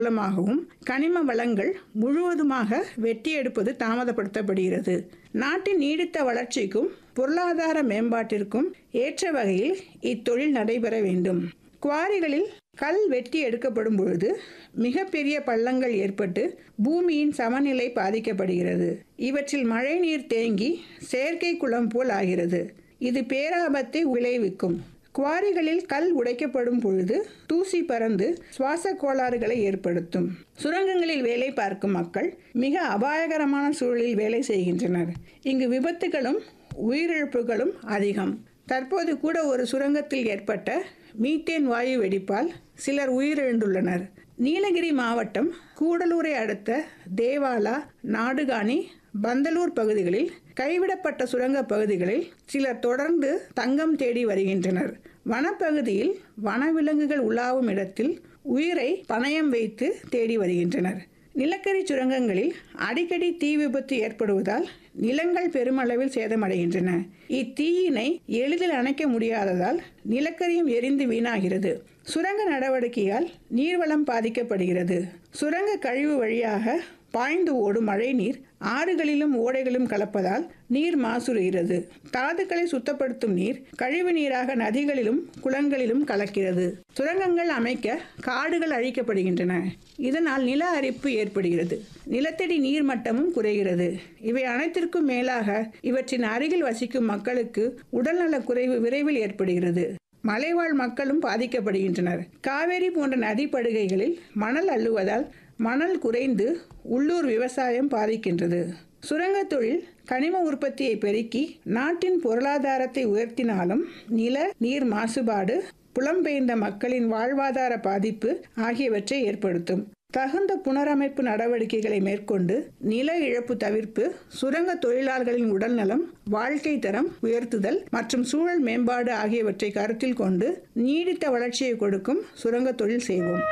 மூலமாகவும் கனிம வளங்கள் முழுவதுமாக வெட்டி எடுப்பது தாமதப்படுத்தப்படுகிறது நாட்டின் நீடித்த வளர்ச்சிக்கும் பொருளாதார மேம்பாட்டிற்கும் ஏற்ற வகையில் இத்தொழில் நடைபெற வேண்டும் குவாரிகளில் கல் வெட்டி எடுக்கப்படும் பொழுது மிகப்பெரிய பள்ளங்கள் ஏற்பட்டு பூமியின் சமநிலை பாதிக்கப்படுகிறது இவற்றில் மழைநீர் தேங்கி செயற்கை குளம் போல் ஆகிறது இது பேராபத்தை விளைவிக்கும் குவாரிகளில் கல் உடைக்கப்படும் பொழுது தூசி பறந்து சுவாச கோளாறுகளை ஏற்படுத்தும் சுரங்கங்களில் வேலை பார்க்கும் மக்கள் மிக அபாயகரமான சூழலில் வேலை செய்கின்றனர் இங்கு விபத்துகளும் உயிரிழப்புகளும் அதிகம் தற்போது கூட ஒரு சுரங்கத்தில் ஏற்பட்ட மீத்தேன் வாயு வெடிப்பால் சிலர் உயிரிழந்துள்ளனர் நீலகிரி மாவட்டம் கூடலூரை அடுத்த தேவாலா நாடுகாணி பந்தலூர் பகுதிகளில் கைவிடப்பட்ட சுரங்க பகுதிகளில் சிலர் தொடர்ந்து தங்கம் தேடி வருகின்றனர் வனப்பகுதியில் வனவிலங்குகள் உலாவும் இடத்தில் உயிரை பணயம் வைத்து தேடி வருகின்றனர் நிலக்கரி சுரங்கங்களில் அடிக்கடி தீ விபத்து ஏற்படுவதால் நிலங்கள் பெருமளவில் சேதமடைகின்றன இத்தீயினை எளிதில் அணைக்க முடியாததால் நிலக்கரியும் எரிந்து வீணாகிறது சுரங்க நடவடிக்கையால் நீர்வளம் பாதிக்கப்படுகிறது சுரங்க கழிவு வழியாக பாய்ந்து ஓடும் மழைநீர் ஆறுகளிலும் ஓடைகளும் கலப்பதால் நீர் மாசுறுகிறது தாதுக்களை சுத்தப்படுத்தும் நீர் கழிவு நீராக நதிகளிலும் குளங்களிலும் கலக்கிறது சுரங்கங்கள் அமைக்க காடுகள் அழிக்கப்படுகின்றன இதனால் நில அரிப்பு ஏற்படுகிறது நிலத்தடி நீர் மட்டமும் குறைகிறது இவை அனைத்திற்கும் மேலாக இவற்றின் அருகில் வசிக்கும் மக்களுக்கு உடல்நலக் குறைவு விரைவில் ஏற்படுகிறது மலைவாழ் மக்களும் பாதிக்கப்படுகின்றனர் காவேரி போன்ற நதிப்படுகைகளில் மணல் அள்ளுவதால் மணல் குறைந்து உள்ளூர் விவசாயம் பாதிக்கின்றது சுரங்கத் தொழில் கனிம உற்பத்தியை பெருக்கி நாட்டின் பொருளாதாரத்தை உயர்த்தினாலும் நில நீர் மாசுபாடு புலம்பெயர்ந்த மக்களின் வாழ்வாதார பாதிப்பு ஆகியவற்றை ஏற்படுத்தும் தகுந்த புனரமைப்பு நடவடிக்கைகளை மேற்கொண்டு நில இழப்பு தவிர்ப்பு சுரங்க தொழிலாளர்களின் உடல்நலம் வாழ்க்கை தரம் உயர்த்துதல் மற்றும் சூழல் மேம்பாடு ஆகியவற்றை கருத்தில் கொண்டு நீடித்த வளர்ச்சியை கொடுக்கும் சுரங்க தொழில் செய்வோம்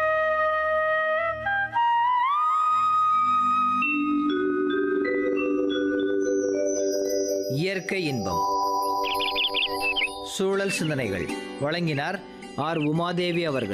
இயற்கை இன்பம் சூழல் சிந்தனைகள் வழங்கினார் ஆர் உமாதேவி அவர்கள்